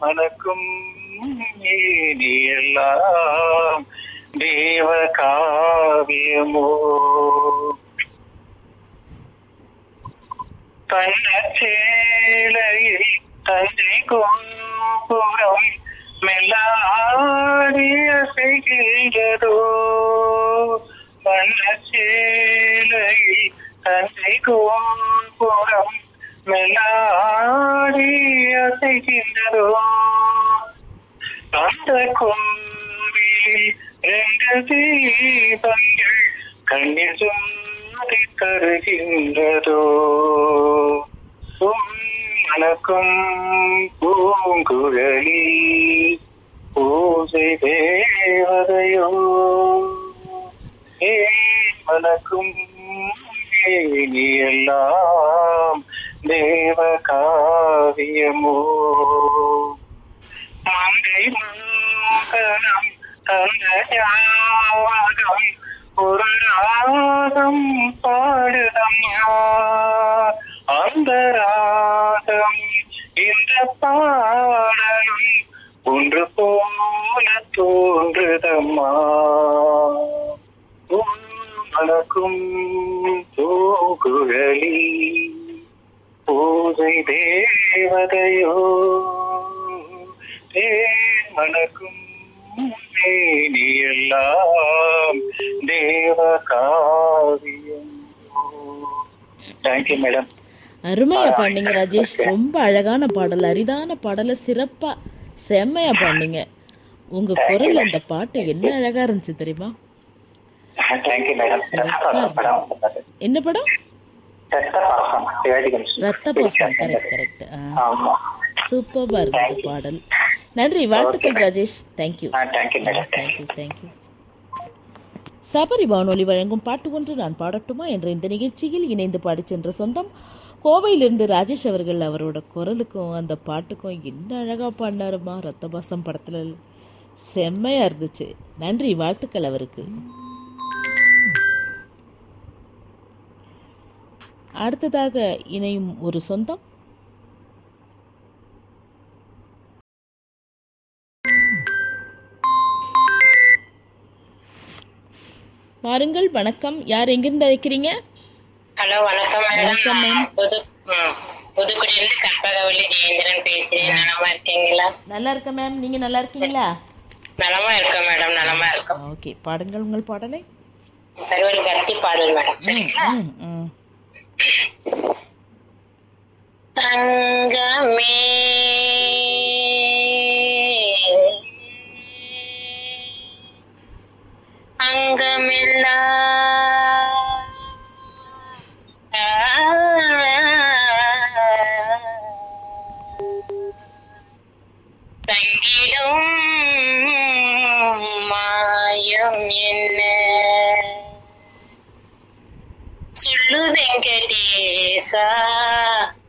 மனக்கும் நீ எல்லாம் தேவ காவியமோ தன்னச்சேலையில் தந்தை கோபுரம் மெல்லாடிய செய்கின்றதோ வண்ணச்சேலையில் தந்தை கோபுரம் மெல்லாடிய செய்கின்றதோ அந்த கோவிலில் ரெண்டு தீபங்கள் கண்ணில் சுமதி தருகின்றதோ உம் மனக்கும் பூங்குழலி பூஜை தேவதையோ ஏன் மனக்கும் நீ எல்லாம் தேவ காவியமோ மங்கை மோகனம் தந்த ஞாபகம் ஒரு ராகம் பாடுதம்மா அந்த ராகம் இந்த பாடலும் ஒன்று போல தோன்றுதம்மா மணக்கும் பூங்குழலி பூஜை தேவதையோ தேன் மணக்கும் நீ எல்லாம் தேவ காவியம் தேங்க்யூ மேடம் அருமையா பாடினீங்க ராஜேஷ் ரொம்ப அழகான பாடல் அரிதான பாடலை சிறப்பா செம்மையா பாடினீங்க உங்க குரல் அந்த பாட்டு என்ன அழகா இருந்துச்சு தெரியுமா தேங்க்யூ மேடம் படம் என்ன படம் ரத்த பாசம் சிவாஜி கணேசன் ரத்த பாசம் கரெக்ட் கரெக்ட் ஆமா சூப்பர்பா இருந்தது பாடல் நன்றி வாழ்த்துக்கள் Rajesh thank you thank you madam thank you thank you Sabari வானொலி வழங்கும் பாட்டு ஒன்று நான் பாடட்டுமா என்ற இந்த நிகழ்ச்சியில் இணைந்து பாடிச் சென்ற சொந்தம் கோவையிலிருந்து ராஜேஷ் அவர்கள் அவரோட குரலுக்கும் அந்த பாட்டுக்கும் என்ன அழகா பாடினாருமா ரத்தபாசம் படத்துல செம்மையா இருந்துச்சு நன்றி வாழ்த்துக்கள் அவருக்கு அடுத்ததாக இணையும் ஒரு சொந்தம் வாருங்கள் வணக்கம் யார் எங்கிருந்து அழைக்கிறீங்க ஹலோ வணக்கம் வணக்கம் மேடம் மேம். புது ம், புதுக்குடியிலிருந்து கற்பகவல்லி ஜெயேந்திரன் பேசுறேன் நலமா இருக்கீங்களா நல்லா இருக்கேன் மேம் நீங்க நல்லா இருக்கீங்களா நலமா இருக்கோம் மேடம் நலமா இருக்கோம் ஓகே பாடுங்கள் உங்கள் பாடலை சரி ஒரு பக்தி பாடல் மேடம் ம், சரிங்களா ம், ம். தங்கமே அங்கமெல்லாம் தங்கிடும் மாயம் என்ன சொல்லு வெங்கடேசா